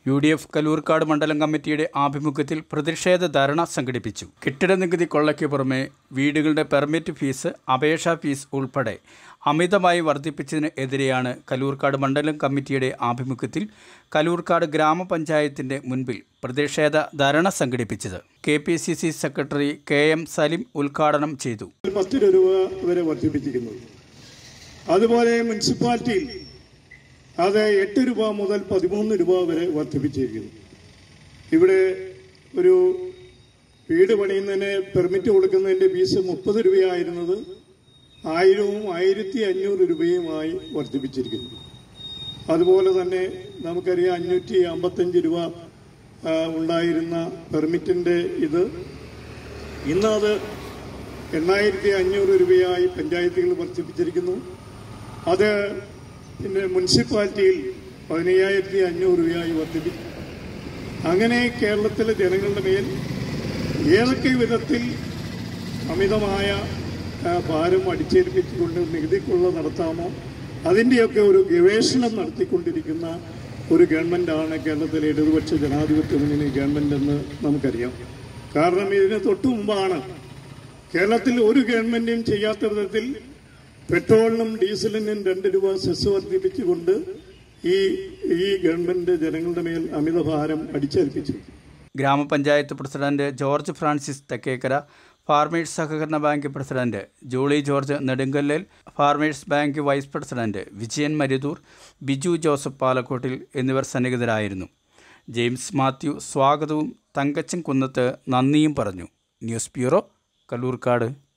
U D F Kaloorkad മണ്ഡലം കമ്മിറ്റിയുടെ ആഭിമുഖ്യത്തിൽ പ്രതിഷേധ ധർണ സംഘടിപ്പിച്ചു കെട്ടിട നികുതി കൊള്ളയ്ക്ക് പുറമെ വീടുകളുടെ പെർമിറ്റ് ഫീസ് അപേക്ഷാ ഫീസ് ഉൾപ്പെടെ അമിതമായി വർദ്ധിപ്പിച്ചതിന് എതിരെയാണ് കലൂർക്കാട് മണ്ഡലം കമ്മിറ്റിയുടെ ആഭിമുഖ്യത്തിൽ കലൂർക്കാട് ഗ്രാമപഞ്ചായത്തിന്റെ മുൻപിൽ പ്രതിഷേധ ധർണ സംഘടിപ്പിച്ചത് K P C C secretary K M Salim ഉദ്ഘാടനം ചെയ്തു പത്ത് രൂപ വരെ വർദ്ധിപ്പിച്ചിരിക്കുന്നത് അതുപോലെ മുനിസിപ്പാലിറ്റിയിൽ അത് എട്ട് രൂപ മുതൽ പതിമൂന്ന് രൂപ വരെ വർദ്ധിപ്പിച്ചിരിക്കുന്നു ഇവിടെ ഒരു വീട് പണിയുന്നതിന് പെർമിറ്റ് കൊടുക്കുന്നതിന്റെ ഫീസ് മുപ്പത് രൂപയായിരുന്നത് ആയിരവും ആയിരത്തി അഞ്ഞൂറ് രൂപയുമായി വർദ്ധിപ്പിച്ചിരിക്കുന്നു അതുപോലെ തന്നെ നമുക്കറിയാം അഞ്ഞൂറ്റി അമ്പത്തഞ്ച് രൂപ ആ, ഉണ്ടായിരുന്ന പെർമിറ്റിന്റെ ഇത് ഇന്ന് അത് എണ്ണായിരത്തി അഞ്ഞൂറ് രൂപയായി പഞ്ചായത്തുകൾ വർദ്ധിപ്പിച്ചിരിക്കുന്നു അത് പിന്നെ മുനിസിപ്പാലിറ്റിയിൽ പതിനയ്യായിരത്തി അഞ്ഞൂറ് രൂപയായി വർദ്ധിപ്പിച്ചു അങ്ങനെ കേരളത്തിലെ ജനങ്ങളുടെ മേൽ ഏതൊക്കെ വിധത്തിൽ അമിതമായ ആ, ഭാരം അടിച്ചേൽപ്പിച്ചുകൊണ്ട് നികുതിക്കുള്ള നടത്താമോ അതിൻ്റെയൊക്കെ ഒരു ഗവേഷണം നടത്തിക്കൊണ്ടിരിക്കുന്ന ഒരു ഗവൺമെൻറ്റാണ് കേരളത്തിലെ ഇടതുപക്ഷ ജനാധിപത്യ മുന്നണി ഗവൺമെൻറ് എന്ന് നമുക്കറിയാം കാരണം ഇതിന് തൊട്ടു മുമ്പാണ് കേരളത്തിൽ ഒരു ഗവൺമെന്റും ചെയ്യാത്ത വിധത്തിൽ പെട്രോളിനും ഡീസലിനും രണ്ട് രൂപ സെസ് വർദ്ധിപ്പിച്ചുകൊണ്ട് ഈ ഈ ഗവൺമെന്റ് ജനങ്ങളുടെ മേൽ അമിതഭാരം അടിച്ചേൽപ്പിച്ചു ഗ്രാമപഞ്ചായത്ത് president George Francis Thekkekara farmers സഹകരണ ബാങ്ക് പ്രസിഡന്റ് ജൂളി ജോർജ് നെടുങ്കല്ലിൽ farmers bank vice president Vijayan Maruthur Biju Joseph പാലക്കോട്ടിൽ എന്നിവർ സന്നിഹിതരായിരുന്നു ജെയിംസ് മാത്യു സ്വാഗതവും തങ്കച്ചൻ കുന്നത്ത് നന്ദിയും പറഞ്ഞു ന്യൂസ് ബ്യൂറോ കല്ലൂർക്കാട്